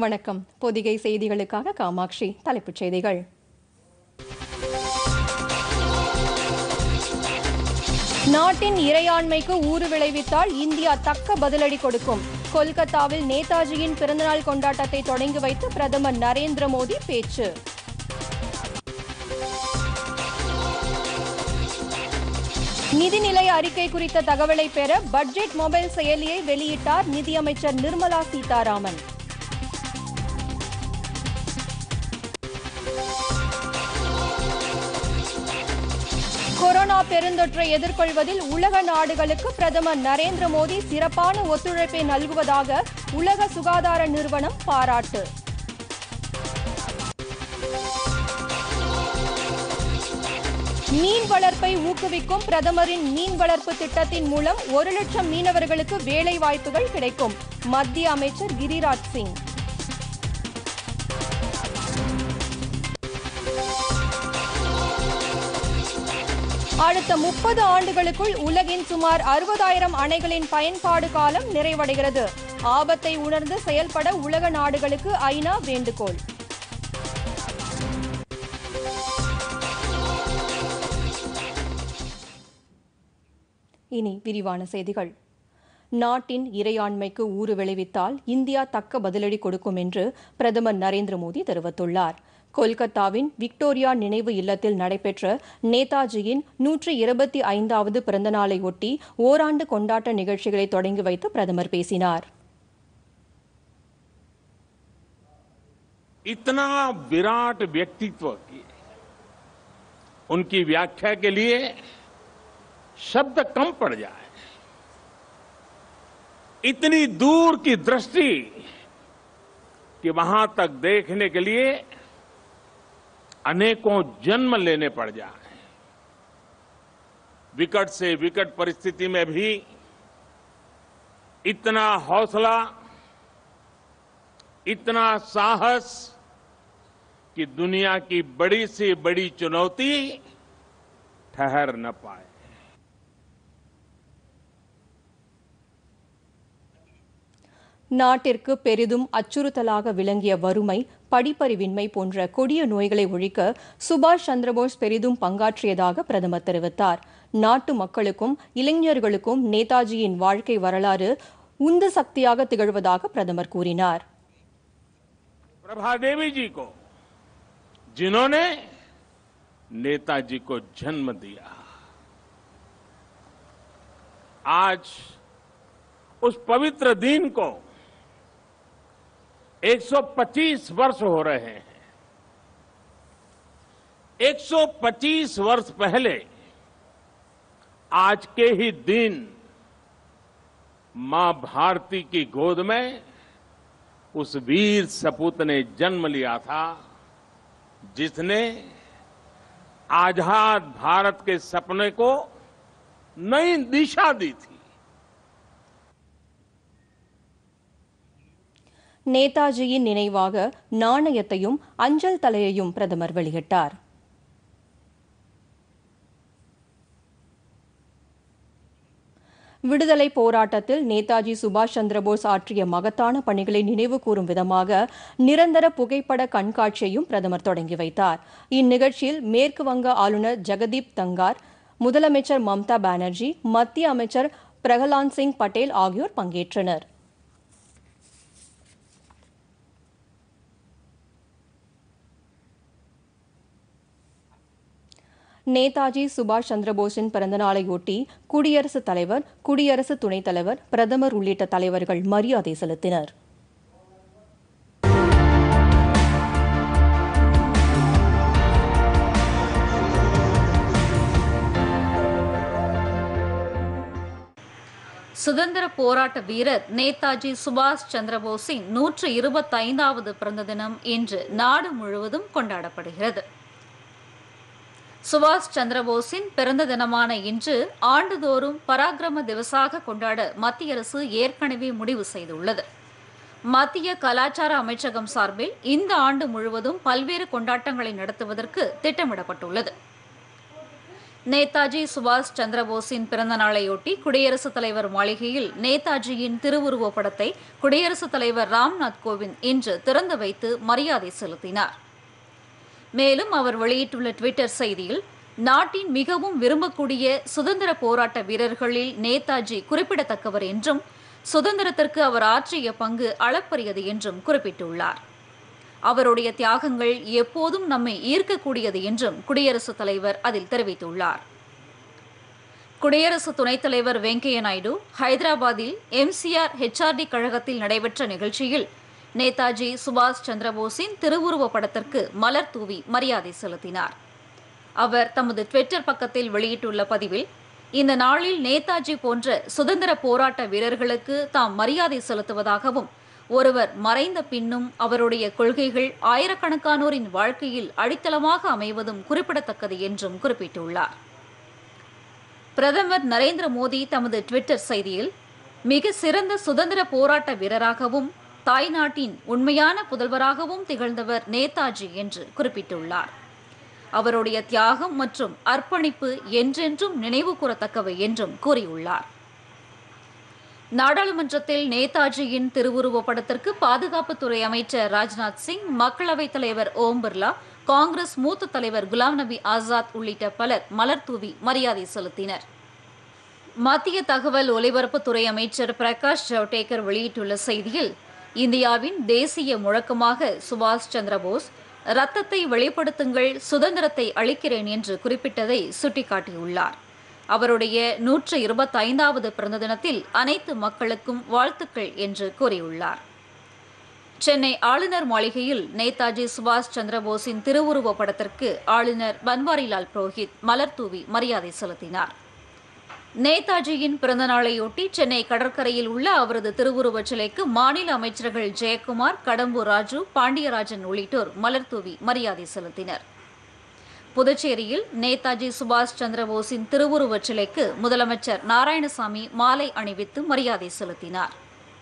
வணக்கம் பொதிகை செய்திகளுக்காக காமாட்சி தலைப்புச் செய்திகள் நாட்டின் இறையாண்மைக்கு ஊறு விளைவித்தால் இந்தியா தக்க பதிலடி கொடுக்கும் கொல்கத்தாவில் நேதாஜியின் பிறந்தநாள் கொண்டாட்டத்தை தொடங்கி வைத்து பிரதமர் நரேந்திர மோடி பேச்சு நிதிநிலை அறிக்கை குறித்த தகவலை பெற பட்ஜெட் மொபைல் செயலியை வெளியிட்டார் நிதியமைச்சர் நிர்மலா சீதாராமன் கொரோனா பெருந்தொற்றை எதிர்கொள்வதில் உலக நாடுகளுக்கு பிரதமர் நரேந்திர மோடி சிறப்பான ஒத்துழைப்பை நல்குவதாக உலக சுகாதார நிறுவனம் பாராட்டு மீன் வளர்ப்பை ஊக்குவிக்கும் பிரதமரின் மீன் வளர்ப்பு திட்டத்தின் மூலம் ஒரு லட்சம் மீனவர்களுக்கு வேலை வாய்ப்புகள் கிடைக்கும் மத்திய அமைச்சர் கிரிராஜ் சிங் அடுத்த முப்பது ஆண்டுகளுக்குள் உலகின் சுமார் அறுபதாயிரம் அணைகளின் பயன்பாடு காலம் நிறைவடைகிறது ஆபத்தை உணர்ந்து செயல்பட உலக நாடுகளுக்கு ஐநா வேண்டுகோள் இனி விரிவான செய்திகள் நாட்டின் இறையாண்மைக்கு ஊறு விளைவித்தால் இந்தியா தக்க பதிலடி கொடுக்கும் என்று பிரதமர் நரேந்திர மோடி தெரிவித்துள்ளார் கொல்கத்தாவின் விக்டோரியா நினைவு இல்லத்தில் நடைபெற்ற நேதாஜியின் நூற்றி இருபத்தி ஐந்தாவது பிறந்தநாளை ஒட்டி ஓராண்டு கொண்டாட்ட நிகழ்ச்சிகளை தொடங்கி வைத்து பிரதமர் பேசினார் इतना विराट व्यक्तित्व की उनकी व्याख्या के लिए शब्द कम पड़ जाए इतनी दूर की दृष्टि कि वहां तक देखने के लिए अनेकों जन्म लेने पड़ जाए विकट से विकट परिस्थिति में भी इतना हौसला इतना साहस कि दुनिया की बड़ी से बड़ी चुनौती ठहर न पाए நாட்டிற்கு பெரிதும் அச்சுறுத்தலாக விளங்கிய வறுமை படிப்பறிவின்மை போன்ற கொடிய நோய்களை ஒழிக்க சுபாஷ் சந்திரபோஸ் பெரிதும் பங்காற்றியதாக பிரதமர் தெரிவித்தார் நாட்டு மக்களுக்கும் இளைஞர்களுக்கும் நேதாஜியின் வாழ்க்கை வரலாறு உந்து சக்தியாக திகழ்வதாக பிரதமர் கூறினார் प्रभा देवी जी को जिन्होंने नेताजी को जन्म दिया आज उस पवित्र दिन को 125 वर्ष हो रहे हैं 125 वर्ष पहले आज के ही दिन मां भारती की गोद में उस वीर सपूत ने जन्म लिया था जिसने आजाद भारत के सपने को नई दिशा दी थी நேதாஜியின் நினைவாக நாணயத்தையும் அஞ்சல் தலையையும் பிரதமர் வெளியிட்டார் விடுதலை போராட்டத்தில் நேதாஜி சுபாஷ் சந்திரபோஸ் ஆற்றிய மகத்தான பணிகளை நினைவு கூறும் விதமாக நிரந்தர புகைப்பட கண்காட்சியையும் பிரதமர் தொடங்கி வைத்தார் இந்நிகழ்ச்சியில் மேற்கு வங்க ஆளுநர் ஜெகதீப் தங்கார் முதலமைச்சர் மம்தா பானர்ஜி மத்திய அமைச்சர் பிரகலாந்த் சிங் பட்டேல் ஆகியோர் பங்கேற்றனர் நேதாஜி சுபாஷ் சந்திரபோஸின் பிறந்தநாளையொட்டி குடியரசுத் தலைவர் குடியரசு துணைத் தலைவர் பிரதமர் உள்ளிட்ட தலைவர்கள் மரியாதை செலுத்தினர் சுதந்திர போராட்ட வீரர் நேதாஜி சுபாஷ் சந்திரபோஸின் நூற்று இருபத்தைந்தாவது பிறந்த தினம் இன்று நாடு முழுவதும் கொண்டாடப்படுகிறது சுபாஷ் சந்திரபோஸின் பிறந்த தினமான இன்று ஆண்டுதோறும் பராக்கிரம திவசாக கொண்டாட மத்திய அரசு ஏற்கனவே முடிவு செய்துள்ளது மத்திய கலாச்சார அமைச்சகம் சார்பில் இந்த ஆண்டு முழுவதும் பல்வேறு கொண்டாட்டங்களை நடத்துவதற்கு திட்டமிடப்பட்டுள்ளது நேதாஜி சுபாஷ் சந்திரபோஸின் பிறந்த நாளையொட்டி குடியரசுத் தலைவர் மாளிகையில் நேதாஜியின் திருவுருவப் படத்தை குடியரசுத் தலைவர் ராம்நாத் கோவிந்த் இன்று திறந்து வைத்து மரியாதை செலுத்தினார் மேலும் அவர் வெளியிட்டுள்ள ட்விட்டர் செய்தியில் நாட்டின் மிகவும் விரும்பக்கூடிய சுதந்திர போராட்ட வீரர்களில் நேதாஜி குறிப்பிடத்தக்கவர் என்றும் சுதந்திரத்திற்கு அவர் ஆற்றிய பங்கு அளப்பரியது என்றும் குறிப்பிட்டுள்ளார் அவருடைய தியாகங்கள் எப்போதும் நம்மை ஈர்க்கக்கூடியது என்றும் குடியரசுத் தலைவர் அதில் தெரிவித்துள்ளார் குடியரசு துணைத் தலைவர் வெங்கையா நாயுடு ஹைதராபாத்தில் எம்சிஆர் ஹெச்ஆர்டி கழகத்தில் நடைபெற்ற நிகழ்ச்சியில் நேதாஜி சுபாஷ் சந்திரபோஸின் திருவுருவப் படத்திற்கு மலர் தூவி மரியாதை செலுத்தினார் அவர் தமது ட்விட்டர் பக்கத்தில் வெளியிட்டுள்ள பதிவில் இந்த நாளில் நேதாஜி போன்ற சுதந்திர போராட்ட வீரர்களுக்கு தாம் மரியாதை செலுத்துவதாகவும் ஒருவர் மறைந்த பின்னும் அவருடைய கொள்கைகள் ஆயிரக்கணக்கானோரின் வாழ்க்கையில் அடித்தளமாக அமைவதும் குறிப்பிடத்தக்கது என்றும் குறிப்பிட்டுள்ளார் பிரதமர் நரேந்திர மோடி தமது ட்விட்டர் செய்தியில் மிக சிறந்த சுதந்திர போராட்ட வீரராகவும் தாய்நாட்டின் உண்மையான புதல்வராகவும் திகழ்ந்தவர் நேதாஜி என்று குறிப்பிட்டுள்ளார் அவருடைய தியாகம் மற்றும் அர்ப்பணிப்பு என்றென்றும் நினைவு கூறத்தக்கவை என்றும் கூறியுள்ளார் நாடாளுமன்றத்தில் நேதாஜியின் திருவுருவப் படத்திற்கு பாதுகாப்புத்துறை அமைச்சர் ராஜ்நாத் சிங் மக்களவைத் தலைவர் ஓம் பிர்லா காங்கிரஸ் மூத்த தலைவர் குலாம் நபி ஆசாத் உள்ளிட்ட பலர் மலர் தூவி மரியாதை செலுத்தினர் மத்திய தகவல் ஒலிபரப்புத்துறை அமைச்சர் பிரகாஷ் ஜவடேகர் வெளியிட்டுள்ள செய்தியில் இந்தியாவின் தேசிய முழக்கமாக சுபாஷ் சந்திரபோஸ் ரத்தத்தை வெளிப்படுத்துங்கள் சுதந்திரத்தை அளிக்கிறேன் என்று குறிப்பிட்டதை சுட்டிக்காட்டியுள்ளார் அவருடைய நூற்று இருபத்தைந்தாவது பிறந்த தினத்தில் அனைத்து மக்களுக்கும் வாழ்த்துக்கள் என்று கூறியுள்ளார் சென்னை ஆளுநர் மாளிகையில் நேதாஜி சுபாஷ் சந்திரபோஸின் திருவுருவப் படத்திற்கு ஆளுநர் பன்வாரிலால் புரோஹித் மலர் தூவி மரியாதை செலுத்தினார் நேதாஜியின் பிறந்த நாளையொட்டி சென்னை கடற்கரையில் உள்ள அவரது திருவுருவச் சிலைக்கு மாநில அமைச்சர்கள் ஜெயக்குமார் கடம்பூர் ராஜு பாண்டியராஜன் உள்ளிட்டோர் மலர் தூவி மரியாதை செலுத்தினர் புதுச்சேரியில் நேதாஜி சுபாஷ் சந்திரபோஸின் திருவுருவச் சிலைக்கு முதலமைச்சர் நாராயணசாமி மாலை அணிவித்து மரியாதை செலுத்தினார்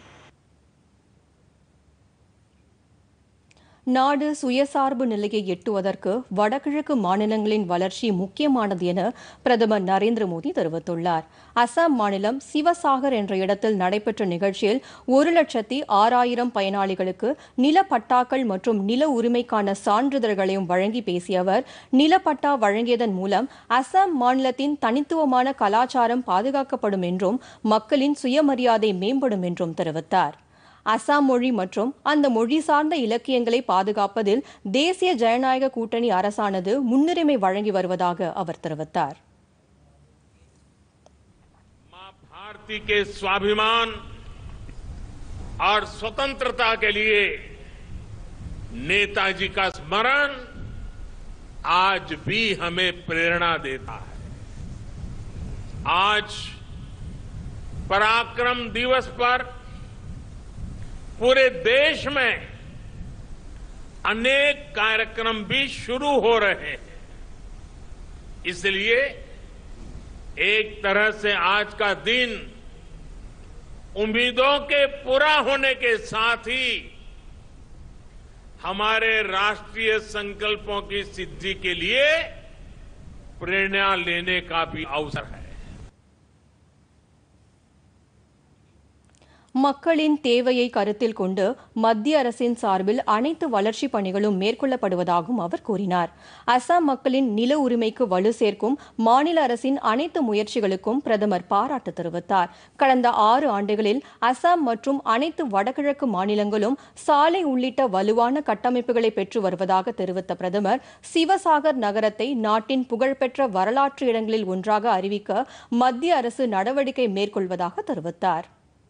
நாடு சுயசார்பு நிலையை எட்டுவதற்கு வடகிழக்கு மாநிலங்களின் வளர்ச்சி முக்கியமானது என பிரதமர் நரேந்திர மோடி தெரிவித்துள்ளார் அசாம் மாநிலம் சிவசாகர் என்ற இடத்தில் நடைபெற்ற நிகழ்ச்சியில் ஒரு லட்சத்தி ஆறாயிரம் பயனாளிகளுக்கு நில பட்டாக்கள் மற்றும் நில உரிமைக்கான சான்றிதழ்களையும் வழங்கி பேசிய அவர் நிலப்பட்டா வழங்கியதன் மூலம் அசாம் மாநிலத்தின் தனித்துவமான கலாச்சாரம் பாதுகாக்கப்படும் என்றும் மக்களின் சுயமரியாதை மேம்படும் என்றும் தெரிவித்தார் அசாம் மொழி மற்றும் அந்த மொழி சார்ந்த இலக்கியங்களை பாதுகாப்பதில் தேசிய ஜனநாயக கூட்டணி அரசானது முன்னுரிமை வழங்கி வருவதாக அவர் தெரிவித்தார் मां भारती के स्वाभिमान और स्वतंत्रता के लिए नेताजी का स्मरण आज भी हमें प्रेरणा देता है आज पराक्रम दिवस पर पूरे देश में अनेक कार्यक्रम भी शुरू हो रहे हैं इसलिए एक तरह से आज का दिन उम्मीदों के पूरा होने के साथ ही हमारे राष्ट्रीय संकल्पों की सिद्धि के लिए प्रेरणा लेने का भी अवसर है மக்களின் தேவையை கருத்தில் கொண்டு மத்திய அரசின் சார்பில் அனைத்து வளர்ச்சிப் பணிகளும் மேற்கொள்ளப்படுவதாகவும் அவர் கூறினார் அசாம் மக்களின் நில உரிமைக்கு வலு சேர்க்கும் மாநில அரசின் அனைத்து முயற்சிகளுக்கும் பிரதமர் பாராட்டு தெரிவித்தார் கடந்த ஆறு ஆண்டுகளில் அசாம் மற்றும் அனைத்து வடகிழக்கு மாநிலங்களும் சாலை உள்ளிட்ட வலுவான கட்டமைப்புகளை பெற்று வருவதாக தெரிவித்த பிரதமர் சிவசாகர் நகரத்தை நாட்டின் புகழ்பெற்ற வரலாற்று இடங்களில் ஒன்றாக அறிவிக்க மத்திய அரசு நடவடிக்கை மேற்கொள்வதாக தெரிவித்தார்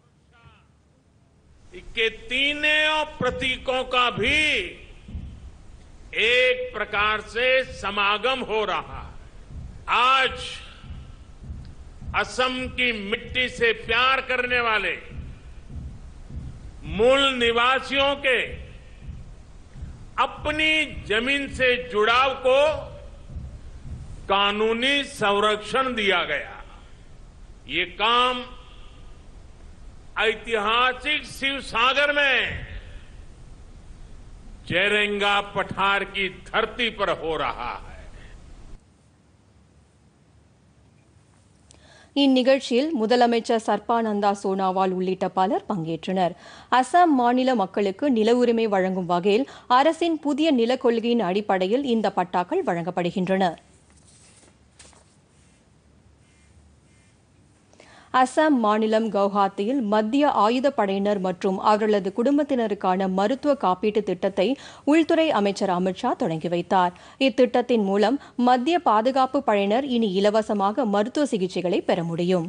के तीनों प्रतीकों का भी एक प्रकार से समागम हो रहा है आज असम की मिट्टी से प्यार करने वाले मूल निवासियों के अपनी जमीन से जुड़ाव को कानूनी संरक्षण दिया गया ये काम ऐतिहासिक शिव सागर में जयरेंगा पठार की धरती पर हो रहा है இந்நிகழ்ச்சியில் முதலமைச்சர் சர்பானந்தா சோனாவால் உள்ளிட்ட பலர் பங்கேற்றனர் அசாம் மாநில மக்களுக்கு நில உரிமை வழங்கும் வகையில் அரசின் புதிய நிலக் கொள்கையின் அடிப்படையில் இந்த பட்டாக்கள் வழங்கப்படுகின்றன அசாம் மாநிலம் கவுஹாத்தியில் மத்திய ஆயுதப்படையினர் மற்றும் அவர்களது குடும்பத்தினருக்கான மருத்துவ காப்பீட்டு திட்டத்தை உள்துறை அமைச்சர் அமித்ஷா தொடங்கி வைத்தார் இத்திட்டத்தின் மூலம் மத்திய பாதுகாப்பு படையினர் இனி இலவசமாக மருத்துவ சிகிச்சைகளை பெற முடியும்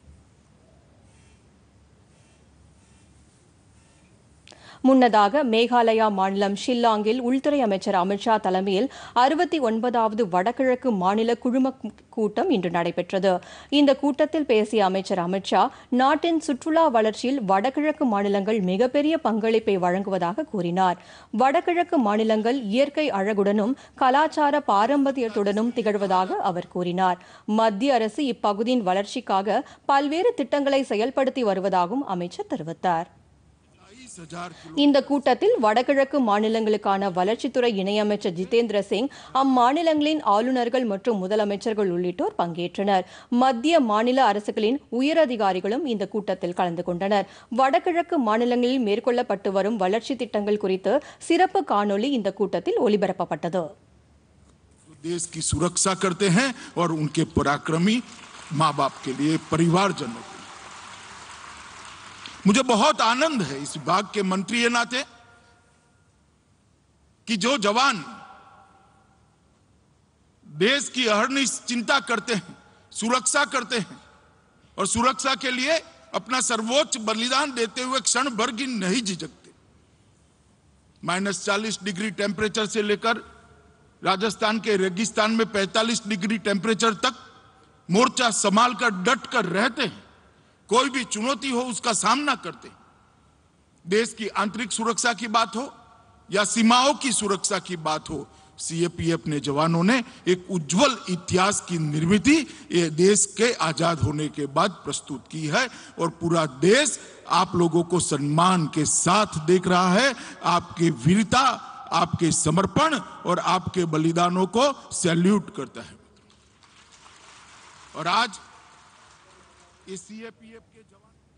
முன்னதாக மேகாலயா மாநிலம் ஷில்லாங்கில் உள்துறை அமைச்சர் அமித்ஷா தலைமையில் அறுபத்தி ஒன்பதாவது வடகிழக்கு மாநில குழும கூட்டம் இன்று நடைபெற்றது இந்த கூட்டத்தில் பேசிய அமைச்சர் அமித்ஷா நாட்டின் சுற்றுலா வளர்ச்சியில் வடகிழக்கு மாநிலங்கள் மிகப்பெரிய பங்களிப்பை வழங்குவதாக கூறினார் வடகிழக்கு மாநிலங்கள் இயற்கை அழகுடனும் கலாச்சார பாரம்பரியத்துடனும் திகழ்வதாக அவர் கூறினார் மத்திய அரசு இப்பகுதியின் வளர்ச்சிக்காக பல்வேறு திட்டங்களை செயல்படுத்தி வருவதாகவும் அமைச்சர் தெரிவித்தார் இந்த கூட்டத்தில் வடகிழக்கு மாநிலங்களுக்கான வளர்ச்சித்துறை இணையமைச்சர் ஜிதேந்திர சிங் அம்மாநிலங்களின் ஆளுநர்கள் மற்றும் முதலமைச்சர்கள் உள்ளிட்டோர் பங்கேற்றனர் மத்திய மாநில அரசுகளின் உயரதிகாரிகளும் இந்த கூட்டத்தில் கலந்து கொண்டனர் வடகிழக்கு மாநிலங்களில் மேற்கொள்ளப்பட்டு வரும் வளர்ச்சி திட்டங்கள் குறித்து சிறப்பு காணொலி இந்த கூட்டத்தில் ஒலிபரப்பப்பட்டது देश की सुरक्षा करते हैं और उनके पराक्रमी माँ बाप के लिए परिवारजनों के लिए मुझे बहुत आनंद है इस विभाग के मंत्री के नाते कि जो जवान देश की अहरनिश चिंता करते हैं सुरक्षा करते हैं और सुरक्षा के लिए अपना सर्वोच्च बलिदान देते हुए क्षण भर की नहीं झिझकते माइनस चालीस डिग्री टेम्परेचर से लेकर राजस्थान के रेगिस्तान में 45 डिग्री टेम्परेचर तक मोर्चा संभाल कर डट कर रहते हैं कोई भी चुनौती हो उसका सामना करते हैं देश की आंतरिक सुरक्षा की बात हो या सीमाओं की सुरक्षा की बात हो सीएपीएफ ने जवानों ने एक उज्जवल इतिहास की निर्मित ये देश के आजाद होने के बाद प्रस्तुत की है और पूरा देश आप लोगों को सम्मान के साथ देख रहा है आपकी वीरता आपके समर्पण और आपके बलिदानों को सैल्यूट करता है और आज ये सीएपीएफ के जवान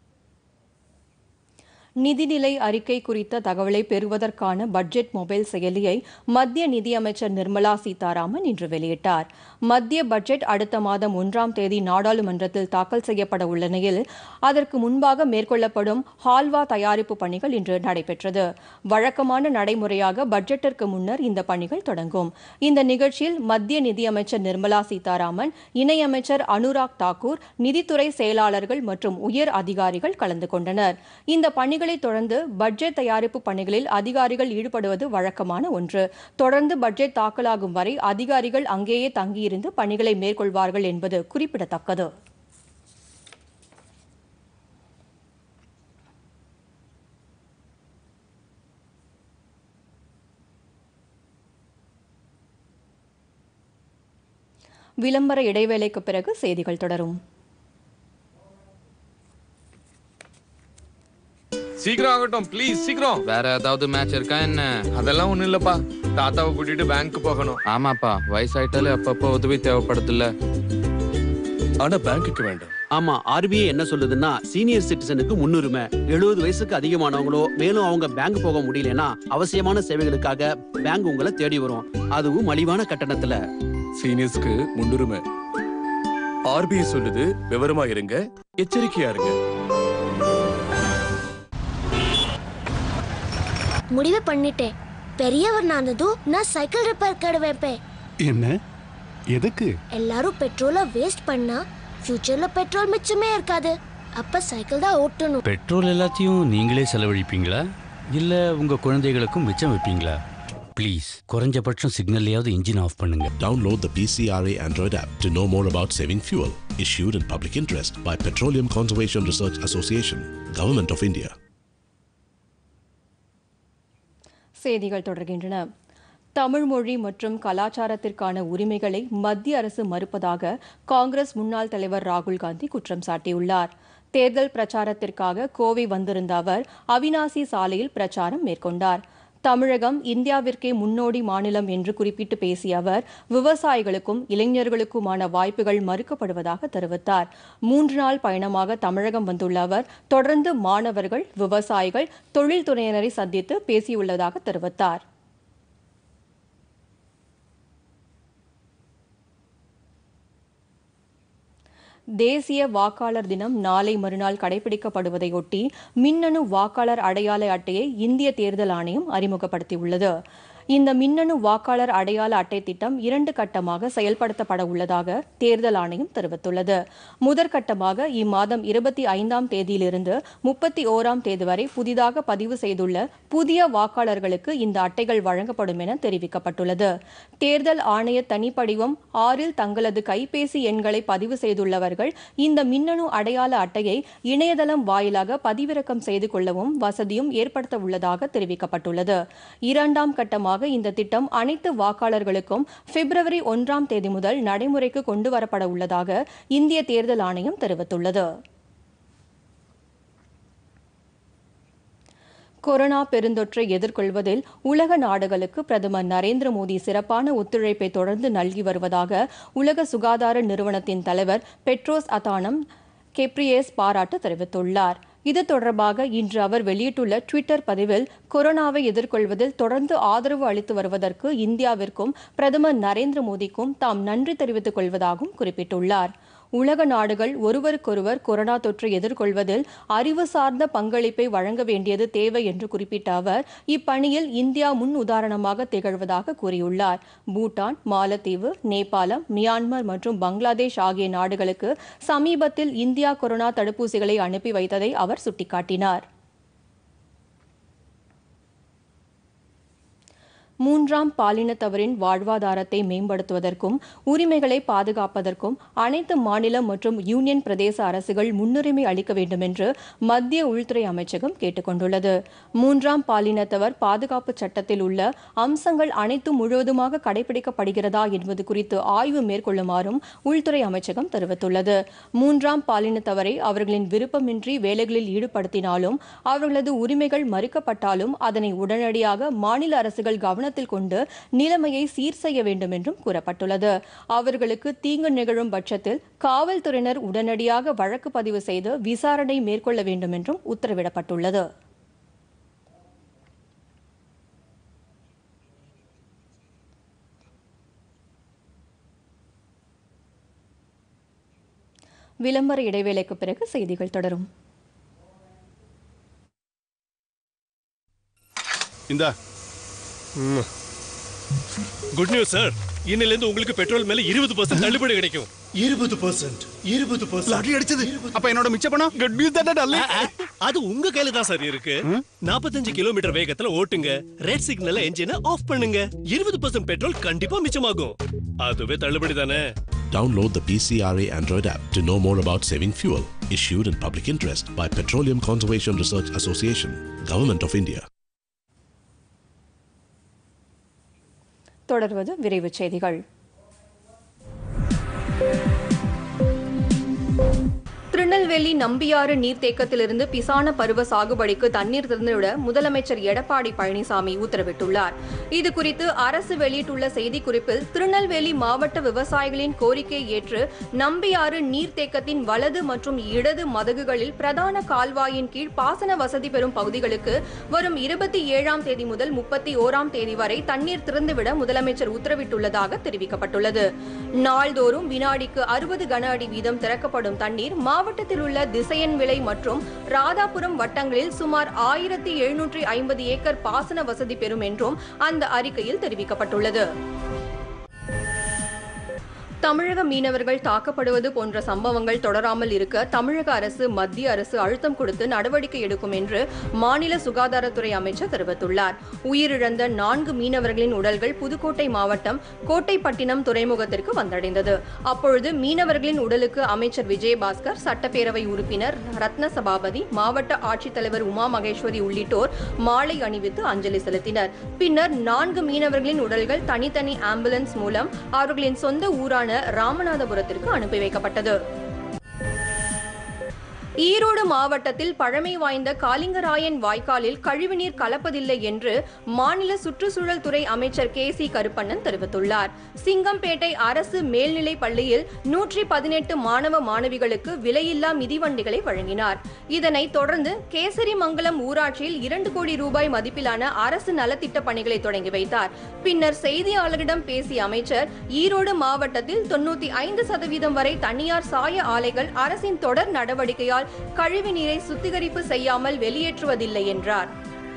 நிதிநிலை அறிக்கை குறித்த தகவலை பெறுவதற்கான பட்ஜெட் மொபைல் செயலியை மத்திய நிதியமைச்சர் நிர்மலா சீதாராமன் இன்று வெளியிட்டார் மத்திய பட்ஜெட் அடுத்த மாதம் ஒன்றாம் தேதி நாடாளுமன்றத்தில் தாக்கல் செய்யப்பட உள்ள நிலையில் அதற்கு முன்பாக மேற்கொள்ளப்படும் ஹால்வா தயாரிப்பு பணிகள் இன்று நடைபெற்றது வழக்கமான நடைமுறையாக பட்ஜெட்டிற்கு முன்னர் இந்த பணிகள் தொடங்கும் இந்த நிகழ்ச்சியில் மத்திய நிதியமைச்சர் நிர்மலா சீதாராமன் இணையமைச்சர் அனுராக் தாக்கூர் நிதித்துறை செயலாளர்கள் மற்றும் உயர் அதிகாரிகள் கலந்து கொண்டனர் இந்த பணிகளை தொடர்ந்து பட்ஜெட் தயாரிப்பு பணிகளில் அதிகாரிகள் ஈடுபடுவது வழக்கமான ஒன்று தொடர்ந்து பட்ஜெட் தாக்கலாகும் வரை அதிகாரிகள் அங்கேயே தங்கியிருந்து பணிகளை மேற்கொள்வார்கள் என்பது குறிப்பிடத்தக்கது விளம்பர இடைவேளைக்கு பிறகு செய்திகள் தொடரும் சீக்கிரம் ஆகட்டும் ப்ளீஸ் சீக்கிரம் வேற ஏதாவது மேட்ச் இருக்கா என்ன அதெல்லாம் ஒண்ணும் இல்லப்பா தாத்தாவை கூட்டிட்டு பேங்க் போகணும் ஆமாப்பா வயசாயிட்டாலே அப்பப்போ உதவி தேவைப்படுதுல்ல ஆனா பேங்க்குக்கு வேண்டாம் ஆமா ஆர்பிஐ என்ன சொல்லுதுன்னா சீனியர் சிட்டிசனுக்கு முன்னுரிமை எழுபது வயசுக்கு அதிகமானவங்களோ மேலும் அவங்க பேங்க் போக முடியலன்னா அவசியமான சேவைகளுக்காக பேங்க் உங்களை தேடி வரும் அதுவும் மலிவான கட்டணத்துல சீனியர்ஸ்க்கு முன்னுரிமை ஆர்பிஐ சொல்லுது விவரமா இருங்க எச்சரிக்கையா இருங்க முடிவு பண்ணிட்டேன் பெரியவர் நானதும் நான் சைக்கிள் ரிப்பேர் கடை வைப்பேன் என்ன எதுக்கு எல்லாரும் பெட்ரோலை வேஸ்ட் பண்ணா ஃபியூச்சர்ல பெட்ரோல் மிச்சமே இருக்காது அப்ப சைக்கிள் தான் ஓட்டணும் பெட்ரோல் எல்லாத்தையும் நீங்களே செலவழிப்பீங்களா இல்ல உங்க குழந்தைகளுக்கும் மிச்சம் வைப்பீங்களா ப்ளீஸ் குறைஞ்சபட்சம் சிக்னல்லையாவது இன்ஜின் ஆஃப் பண்ணுங்க Download the PCRA Android app to know more about saving fuel. Issued in public interest by Petroleum Conservation Research Association, Government of India. செய்திகள் தொடர்கின்றன தமிழ் மொழி மற்றும் கலாச்சாரத்திற்கான உரிமைகளை மத்திய அரசு மறுப்பதாக காங்கிரஸ் முன்னாள் தலைவர் ராகுல் காந்தி குற்றம் சாட்டியுள்ளார் தேர்தல் பிரச்சாரத்திற்காக கோவை வந்திருந்த அவர் அவினாசி சாலையில் பிரச்சாரம் மேற்கொண்டார் தமிழகம் இந்தியாவிற்கே முன்னோடி மாநிலம் என்று குறிப்பிட்டு பேசிய அவர் விவசாயிகளுக்கும் இளைஞர்களுக்குமான வாய்ப்புகள் மறுக்கப்படுவதாக தெரிவித்தார் மூன்று நாள் பயணமாக தமிழகம் வந்துள்ள அவர் தொடர்ந்து மாணவர்கள் விவசாயிகள் தொழில்துறையினரை சந்தித்து பேசியுள்ளதாக தெரிவித்தார் தேசிய வாக்காளர் தினம் நாளை மறுநாள் கடைபிடிக்கப்படுவதையொட்டி மின்னணு வாக்காளர் அடையாள அட்டையை இந்திய தேர்தல் ஆணையம் அறிமுகப்படுத்தியுள்ளது இந்த மின்னணு வாக்காளர் அடையாள அட்டை திட்டம் இரண்டு கட்டமாக செயல்படுத்தப்பட உள்ளதாக தேர்தல் ஆணையம் தெரிவித்துள்ளது முதற்கட்டமாக இம்மாதம் இருபத்தி ஐந்தாம் தேதியிலிருந்து முப்பத்தி ஓராம் தேதி வரை புதிதாக பதிவு செய்துள்ள புதிய வாக்காளர்களுக்கு இந்த அட்டைகள் வழங்கப்படும் என தெரிவிக்கப்பட்டுள்ளது தேர்தல் ஆணைய தனிப்படிவம் ஆறில் தங்களது கைபேசி எண்களை பதிவு செய்துள்ளவர்கள் இந்த மின்னணு அடையாள அட்டையை இணையதளம் வாயிலாக பதிவிறக்கம் செய்து கொள்ளவும் வசதியும் ஏற்படுத்த உள்ளதாக தெரிவிக்கப்பட்டுள்ளது இரண்டாம் கட்டமாக இந்த திட்டம் அனைத்து வாக்காளர்களுக்கும் பிப்ரவரி ஒன்றாம் தேதி முதல் நடைமுறைக்கு கொண்டு வரப்பட உள்ளதாக இந்திய தேர்தல் ஆணையம் தெரிவித்துள்ளது கொரோனா பெருந்தொற்றை எதிர்கொள்வதில் உலக நாடுகளுக்கு பிரதமர் நரேந்திர மோடி சிறப்பான ஒத்துழைப்பை தொடர்ந்து நல்கி வருவதாக உலக சுகாதார நிறுவனத்தின் தலைவர் பெட்ரோஸ் அதானம் கெப்ரியேஸ் பாராட்டு தெரிவித்துள்ளார் இது தொடர்பாக இன்று அவர் வெளியிட்டுள்ள ட்விட்டர் பதிவில் கொரோனாவை எதிர்கொள்வதில் தொடர்ந்து ஆதரவு அளித்து வருவதற்கு இந்தியாவிற்கும் பிரதமர் நரேந்திர மோடிக்கும் தாம் நன்றி தெரிவித்துக் கொள்வதாகவும் குறிப்பிட்டுள்ளார் உலக நாடுகள் ஒருவருக்கொருவர் கொரோனா தொற்றை எதிர்கொள்வதில் அறிவு சார்ந்த பங்களிப்பை வழங்க வேண்டியது தேவை என்று குறிப்பிட்ட அவர் இப்பணியில் இந்தியா முன் உதாரணமாக திகழ்வதாக கூறியுள்ளார் பூட்டான் மாலத்தீவு நேபாளம் மியான்மர் மற்றும் பங்களாதேஷ் ஆகிய நாடுகளுக்கு சமீபத்தில் இந்தியா கொரோனா தடுப்பூசிகளை அனுப்பி வைத்ததை அவர் சுட்டிக்காட்டினார் மூன்றாம் பாலினத்தவரின் வாழ்வாதாரத்தை மேம்படுத்துவதற்கும் உரிமைகளை பாதுகாப்பதற்கும் அனைத்து மாநில மற்றும் யூனியன் பிரதேச அரசுகள் முன்னுரிமை அளிக்க வேண்டும் என்று மத்திய உள்துறை அமைச்சகம் கேட்டுக் கொண்டுள்ளது மூன்றாம் பாலினத்தவர் பாதுகாப்பு சட்டத்தில் உள்ள அம்சங்கள் அனைத்தும் முழுவதுமாக கடைபிடிக்கப்படுகிறதா என்பது குறித்து ஆய்வு மேற்கொள்ளுமாறும் உள்துறை அமைச்சகம் தெரிவித்துள்ளது மூன்றாம் பாலினத்தவரை அவர்களின் விருப்பமின்றி வேலைகளில் ஈடுபடுத்தினாலும் அவர்களது உரிமைகள் மறுக்கப்பட்டாலும் அதனை உடனடியாக மாநில அரசுகள் கவனம் கவனத்தில் கொண்டு நிலைமையை சீர் செய்ய வேண்டும் என்றும் கூறப்பட்டுள்ளது அவர்களுக்கு தீங்கு நிகழும் பட்சத்தில் காவல்துறையினர் உடனடியாக வழக்கு பதிவு செய்து விசாரணை மேற்கொள்ள வேண்டும் என்றும் உத்தரவிடப்பட்டுள்ளது விளம்பர இடைவேளைக்கு பிறகு செய்திகள் தொடரும் இந்தா குட் நியூஸ் சார் இன்னில இருந்து உங்களுக்கு பெட்ரோல் மேல இருபது பர்சன்ட் தள்ளுபடி கிடைக்கும் இருபது பர்சன்ட் இருபது பர்சன்ட் லாட்டரி அடிச்சது அப்ப என்னோட மிச்ச பணம் குட் நியூஸ் தானே அது உங்க கையில தான் சார் இருக்கு 45 கிலோமீட்டர் வேகத்துல ஓட்டுங்க ரெட் சிக்னல்ல என்ஜினை ஆஃப் பண்ணுங்க இருபது பர்சன்ட் பெட்ரோல் கண்டிப்பா மிச்சமாகும் அதுவே தள்ளுபடி தானே Download the PCRA Android app to know more about saving fuel. Issued in public interest by Petroleum Conservation Research Association, Government of India. தொடர்வது விரைவுச் செய்திகள் திருநெல்வேலி நம்பியாறு நீர்த்தேக்கத்திலிருந்து பிசான பருவ சாகுபடிக்கு தண்ணீர் திறந்துவிட முதலமைச்சர் எடப்பாடி பழனிசாமி உத்தரவிட்டுள்ளார் இது குறித்து அரசு வெளியிட்டுள்ள செய்திக்குறிப்பில் திருநெல்வேலி மாவட்ட விவசாயிகளின் கோரிக்கையை ஏற்று நம்பியாறு நீர்த்தேக்கத்தின் வலது மற்றும் இடது மதகுகளில் பிரதான கால்வாயின் கீழ் பாசன வசதி பெறும் பகுதிகளுக்கு வரும் இருபத்தி ஏழாம் தேதி முதல் முப்பத்தி ஓராம் தேதி வரை தண்ணீர் திறந்துவிட முதலமைச்சர் உத்தரவிட்டுள்ளதாக தெரிவிக்கப்பட்டுள்ளது நாள்தோறும் வினாடிக்கு அறுபது கன அடி வீதம் திறக்கப்படும் தண்ணீர் மாவட்டத்தில் உள்ள திசையன் விலை மற்றும் ராதாபுரம் வட்டங்களில் சுமார் ஆயிரத்தி எழுநூற்றி ஐம்பது ஏக்கர் பாசன வசதி பெறும் என்றும் அந்த அறிக்கையில் தெரிவிக்கப்பட்டுள்ளது தமிழக மீனவர்கள் தாக்கப்படுவது போன்ற சம்பவங்கள் தொடராமல் இருக்க தமிழக அரசு மத்திய அரசு அழுத்தம் கொடுத்து நடவடிக்கை எடுக்கும் என்று மாநில சுகாதாரத்துறை அமைச்சர் தெரிவித்துள்ளார் உயிரிழந்த நான்கு மீனவர்களின் உடல்கள் புதுக்கோட்டை மாவட்டம் கோட்டைப்பட்டினம் துறைமுகத்திற்கு வந்தடைந்தது அப்பொழுது மீனவர்களின் உடலுக்கு அமைச்சர் விஜயபாஸ்கர் சட்டப்பேரவை உறுப்பினர் ரத்ன சபாபதி மாவட்ட ஆட்சித்தலைவர் உமா மகேஸ்வரி உள்ளிட்டோர் மாலை அணிவித்து அஞ்சலி செலுத்தினர் பின்னர் நான்கு மீனவர்களின் உடல்கள் தனித்தனி ஆம்புலன்ஸ் மூலம் அவர்களின் சொந்த ஊரான ராமநாதபுரத்திற்கு அனுப்பி வைக்கப்பட்டது ஈரோடு மாவட்டத்தில் பழமை வாய்ந்த காலிங்கராயன் வாய்க்காலில் கழிவுநீர் கலப்பதில்லை என்று மாநில சுற்றுச்சூழல் துறை அமைச்சர் கே சி கருப்பண்ணன் தெரிவித்துள்ளார் சிங்கம்பேட்டை அரசு மேல்நிலைப் பள்ளியில் நூற்றி பதினெட்டு மாணவ மாணவிகளுக்கு விலையில்லா மிதிவண்டிகளை வழங்கினார் இதனைத் தொடர்ந்து கேசரிமங்கலம் ஊராட்சியில் இரண்டு கோடி ரூபாய் மதிப்பிலான அரசு நலத்திட்ட பணிகளை தொடங்கி வைத்தார் பின்னர் செய்தியாளரிடம் பேசிய அமைச்சர் ஈரோடு மாவட்டத்தில் தொண்ணூத்தி ஐந்து சதவீதம் வரை தனியார் சாய ஆலைகள் அரசின் தொடர் நடவடிக்கையால் கழிவு நீரை சுத்திகரிப்பு செய்யாமல் வெளியேற்றுவதில்லை என்றார்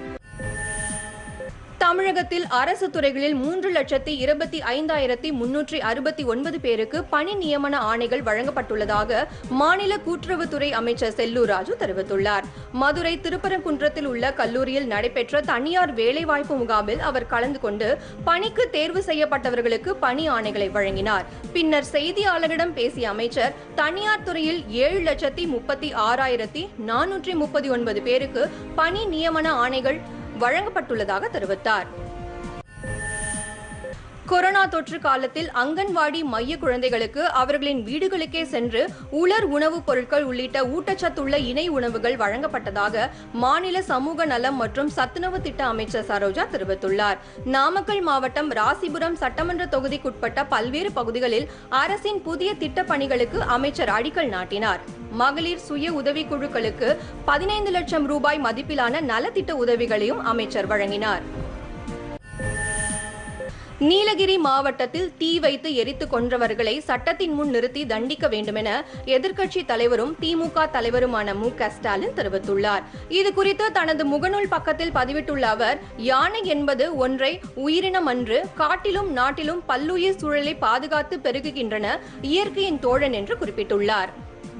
தமிழகத்தில் அரசு துறைகளில் மூன்று லட்சத்தி இருபத்தி ஐந்தாயிரத்தி முன்னூற்றி அறுபத்தி ஒன்பது பேருக்கு பணி நியமன ஆணைகள் வழங்கப்பட்டுள்ளதாக மாநில கூட்டுறவுத்துறை அமைச்சர் செல்லூர் ராஜு தெரிவித்துள்ளார் மதுரை திருப்பரங்குன்றத்தில் உள்ள கல்லூரியில் நடைபெற்ற தனியார் வேலைவாய்ப்பு முகாமில் அவர் கலந்து கொண்டு பணிக்கு தேர்வு செய்யப்பட்டவர்களுக்கு பணி ஆணைகளை வழங்கினார் பின்னர் செய்தியாளரிடம் பேசிய அமைச்சர் தனியார் துறையில் ஏழு லட்சத்தி முப்பத்தி ஆறாயிரத்தி நானூற்றி முப்பத்தி ஒன்பது பேருக்கு பணி நியமன ஆணைகள் வழங்கப்பட்டுள்ளதாக தெரிவித்தார் கொரோனா தொற்று காலத்தில் அங்கன்வாடி மைய குழந்தைகளுக்கு அவர்களின் வீடுகளுக்கே சென்று உலர் உணவுப் பொருட்கள் உள்ளிட்ட ஊட்டச்சத்துள்ள இணை உணவுகள் வழங்கப்பட்டதாக மாநில சமூக நலம் மற்றும் சத்துணவு திட்ட அமைச்சர் சரோஜா தெரிவித்துள்ளார் நாமக்கல் மாவட்டம் ராசிபுரம் சட்டமன்ற தொகுதிக்குட்பட்ட பல்வேறு பகுதிகளில் அரசின் புதிய திட்டப் பணிகளுக்கு அமைச்சர் அடிக்கல் நாட்டினார் மகளிர் சுய உதவிக்குழுக்களுக்கு பதினைந்து லட்சம் ரூபாய் மதிப்பிலான நலத்திட்ட உதவிகளையும் அமைச்சர் வழங்கினார் நீலகிரி மாவட்டத்தில் தீ வைத்து எரித்து கொன்றவர்களை சட்டத்தின் முன் நிறுத்தி தண்டிக்க வேண்டுமென எதிர்க்கட்சி தலைவரும் திமுக தலைவருமான மு க ஸ்டாலின் தெரிவித்துள்ளார் இது குறித்து தனது முகநூல் பக்கத்தில் பதிவிட்டுள்ள அவர் யானை என்பது ஒன்றை உயிரினம் அன்று காட்டிலும் நாட்டிலும் பல்லுயிர் சூழலை பாதுகாத்து பெருகுகின்றன இயற்கையின் தோழன் என்று குறிப்பிட்டுள்ளார்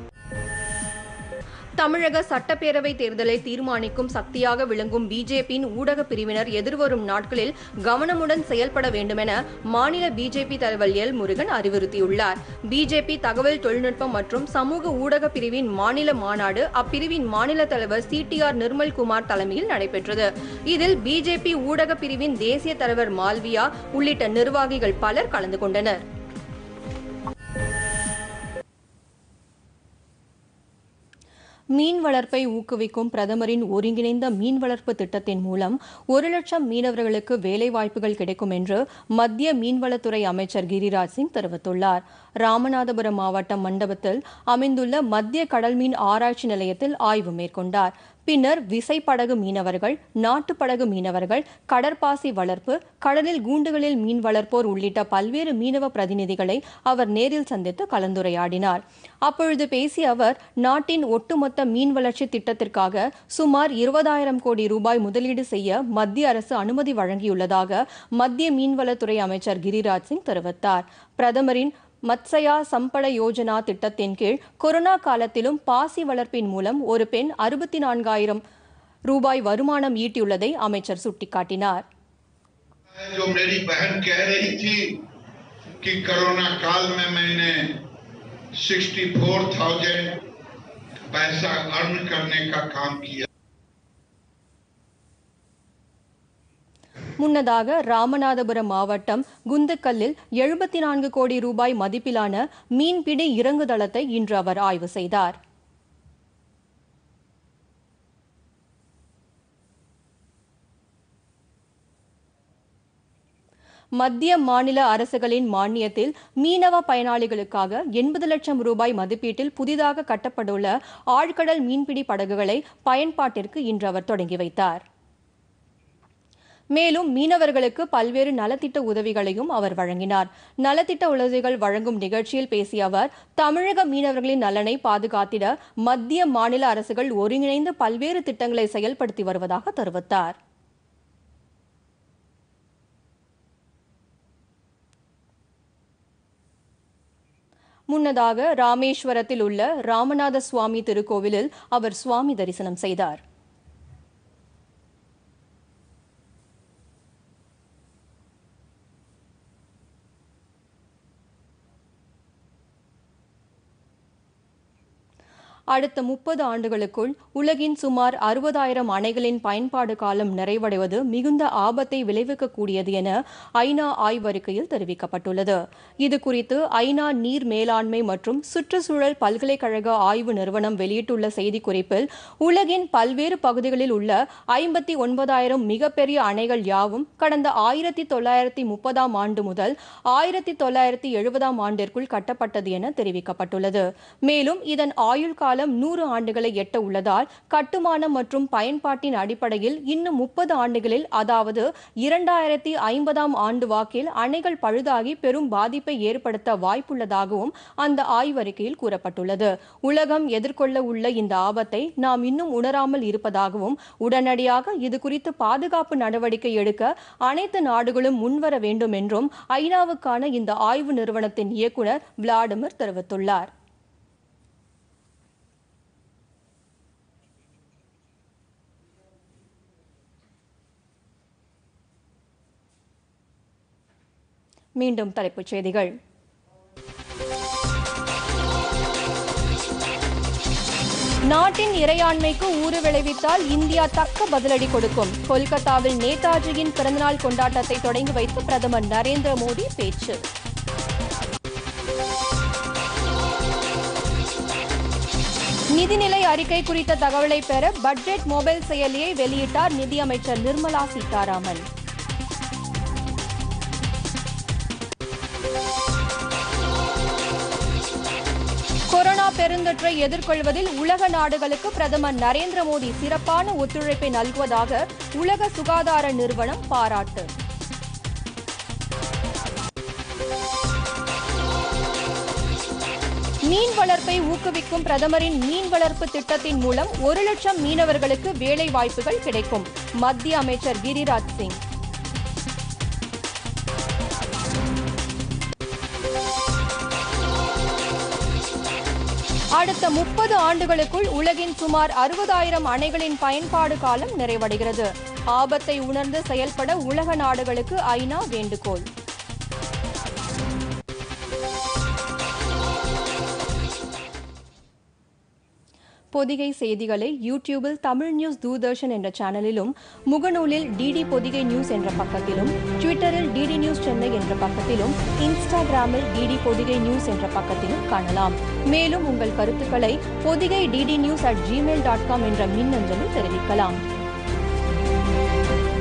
தமிழக சட்டப்பேரவை தேர்தலை தீர்மானிக்கும் சக்தியாக விளங்கும் பிஜேபியின் ஊடக பிரிவினர் எதிர்வரும் நாட்களில் கவனமுடன் செயல்பட வேண்டுமென மாநில பிஜேபி தலைவர் எல் முருகன் அறிவுறுத்தியுள்ளார் பிஜேபி தகவல் தொழில்நுட்பம் மற்றும் சமூக ஊடக பிரிவின் மாநில மாநாடு அப்பிரிவின் மாநில தலைவர் சிடிஆர் நிர்மல்குமார் தலைமையில் நடைபெற்றது இதில் பிஜேபி ஊடக பிரிவின் தேசிய தலைவர் மால்வியா உள்ளிட்ட நிர்வாகிகள் பலர் கலந்து கொண்டனர் மீன் வளர்ப்பை ஊக்குவிக்கும் பிரதமரின் ஒருங்கிணைந்த மீன் வளர்ப்பு திட்டத்தின் மூலம் ஒரு லட்சம் மீனவர்களுக்கு வேலைவாய்ப்புகள் கிடைக்கும் என்று மத்திய மீன்வளத்துறை அமைச்சர் கிரிராஜ் சிங் தெரிவித்துள்ளார் ராமநாதபுரம் மாவட்டம் மண்டபத்தில் அமைந்துள்ள மத்திய கடல்மீன் ஆராய்ச்சி நிலையத்தில் ஆய்வு மேற்கொண்டார் பின்னர் விசைப்படகு மீனவர்கள் நாட்டுப்படகு மீனவர்கள் கடற்பாசி வளர்ப்பு கடலில் கூண்டுகளில் மீன் வளர்ப்போர் உள்ளிட்ட பல்வேறு மீனவ பிரதிநிதிகளை அவர் நேரில் சந்தித்து கலந்துரையாடினார் அப்பொழுது பேசிய அவர் நாட்டின் ஒட்டுமொத்த மீன் வளர்ச்சி திட்டத்திற்காக சுமார் இருபதாயிரம் கோடி ரூபாய் முதலீடு செய்ய மத்திய அரசு அனுமதி வழங்கியுள்ளதாக மத்திய மீன்வளத்துறை அமைச்சர் கிரிராஜ் சிங் தெரிவித்தார் பிரதமரின் மத்சயா சம்பள யோஜனா திட்டத்தின் கீழ் கொரோனா காலத்திலும் பாசி வளர்ப்பின் மூலம் ஒரு பெண் அறுபத்தி நான்காயிரம் ரூபாய் வருமானம் ஈட்டியுள்ளதை அமைச்சர் சுட்டிக்காட்டினார் जो मेरी बहन कह रही थी कि कोरोना काल में मैंने 64,000 पैसा अर्न करने का काम किया முன்னதாக ராமநாதபுரம் மாவட்டம் குந்துக்கல்லில் எழுபத்தி நான்கு கோடி ரூபாய் மதிப்பிலான மீன்பிடி இறங்குதளத்தை இன்று அவர் ஆய்வு செய்தார் மத்திய மாநில அரசுகளின் மானியத்தில் மீனவ பயனாளிகளுக்காக எண்பது லட்சம் ரூபாய் மதிப்பீட்டில் புதிதாக கட்டப்பட்டுள்ள ஆழ்கடல் மீன்பிடி படகுகளை பயன்பாட்டிற்கு இன்று அவர் தொடங்கி வைத்தார் மேலும் மீனவர்களுக்கு பல்வேறு நலத்திட்ட உதவிகளையும் அவர் வழங்கினார் நலத்திட்ட உதவிகள் வழங்கும் நிகழ்ச்சியில் பேசிய அவர் தமிழக மீனவர்களின் நலனை பாதுகாத்திட மத்திய மாநில அரசுகள் ஒருங்கிணைந்து பல்வேறு திட்டங்களை செயல்படுத்தி வருவதாக தெரிவித்தார் முன்னதாக ராமேஸ்வரத்தில் உள்ள ராமநாத சுவாமி திருக்கோவிலில் அவர் சுவாமி தரிசனம் செய்தார் அடுத்த முப்பது ஆண்டுகளுக்குள் உலகின் சுமார் அறுபதாயிரம் அணைகளின் பயன்பாடு காலம் நிறைவடைவது மிகுந்த ஆபத்தை விளைவிக்கக்கூடியது என ஐநா ஆய்வறிக்கையில் தெரிவிக்கப்பட்டுள்ளது இது குறித்து ஐநா நீர் மேலாண்மை மற்றும் சுற்றுச்சூழல் பல்கலைக்கழக ஆய்வு நிறுவனம் வெளியிட்டுள்ள செய்திக்குறிப்பில் உலகின் பல்வேறு பகுதிகளில் உள்ள ஐம்பத்தி ஒன்பதாயிரம் மிகப்பெரிய அணைகள் யாவும் கடந்த ஆயிரத்தி தொள்ளாயிரத்தி முப்பதாம் ஆண்டு முதல் ஆயிரத்தி தொள்ளாயிரத்தி எழுபதாம் ஆண்டிற்குள் கட்டப்பட்டது என தெரிவிக்கப்பட்டுள்ளது மேலும் இதன் ஆயுள் காலம் நூறு ஆண்டுகளை எட்ட உள்ளதால் கட்டுமானம் மற்றும் பயன்பாட்டின் அடிப்படையில் இன்னும் முப்பது ஆண்டுகளில் அதாவது இரண்டாயிரத்தி ஐம்பதாம் ஆண்டு வாக்கில் அணைகள் பழுதாகி பெரும் பாதிப்பை ஏற்படுத்த வாய்ப்புள்ளதாகவும் அந்த ஆய்வறிக்கையில் கூறப்பட்டுள்ளது உலகம் எதிர்கொள்ள உள்ள இந்த ஆபத்தை நாம் இன்னும் உணராமல் இருப்பதாகவும் உடனடியாக இது குறித்து பாதுகாப்பு நடவடிக்கை எடுக்க அனைத்து நாடுகளும் முன்வர வேண்டும் என்றும் ஐநாவுக்கான இந்த ஆய்வு நிறுவனத்தின் இயக்குனர் விளாடிமிர் தெரிவித்துள்ளார் மீண்டும் தலைப்புச் செய்திகள் நாட்டின் இறையாண்மைக்கு ஊறு விளைவித்தால் இந்தியா தக்க பதிலடி கொடுக்கும் கொல்கத்தாவில் நேதாஜியின் பிறந்தநாள் கொண்டாட்டத்தை தொடங்கி வைத்து பிரதமர் நரேந்திர மோடி பேச்சு நிதிநிலை அறிக்கை குறித்த தகவலை பெற பட்ஜெட் மொபைல் செயலியை வெளியிட்டார் நிதியமைச்சர் நிர்மலா சீதாராமன் கொரோனா பெருந்தொற்றை எதிர்கொள்வதில் உலக நாடுகளுக்கு பிரதமர் நரேந்திர மோடி சிறப்பான ஒத்துழைப்பை நல்குவதாக உலக சுகாதார நிறுவனம் பாராட்டு மீன் வளர்ப்பை ஊக்குவிக்கும் பிரதமரின் மீன் வளர்ப்பு திட்டத்தின் மூலம் ஒரு லட்சம் மீனவர்களுக்கு வேலை வாய்ப்புகள் கிடைக்கும் மத்திய அமைச்சர் கிரிராஜ் சிங் அடுத்த முப்பது ஆண்டுகளுக்குள் உலகின் சுமார் அறுபதாயிரம் அணைகளின் பயன்பாடு காலம் நிறைவடைகிறது ஆபத்தை உணர்ந்து செயல்பட உலக நாடுகளுக்கு ஐநா வேண்டுகோள் பொதிகை செய்திகளை யூடியூபில் தமிழ் நியூஸ் தூர்தர்ஷன் என்ற சேனலிலும் முகநூலில் டிடி பொதிகை நியூஸ் என்ற பக்கத்திலும் ட்விட்டரில் டிடி நியூஸ் சென்னை என்ற பக்கத்திலும் இன்ஸ்டாகிராமில் டிடி பொதிகை நியூஸ் என்ற பக்கத்திலும் காணலாம் மேலும் உங்கள் கருத்துக்களை Podhigai DD news at Gmail dot com என்ற மின்னஞ்சலில் தெரிவிக்கலாம்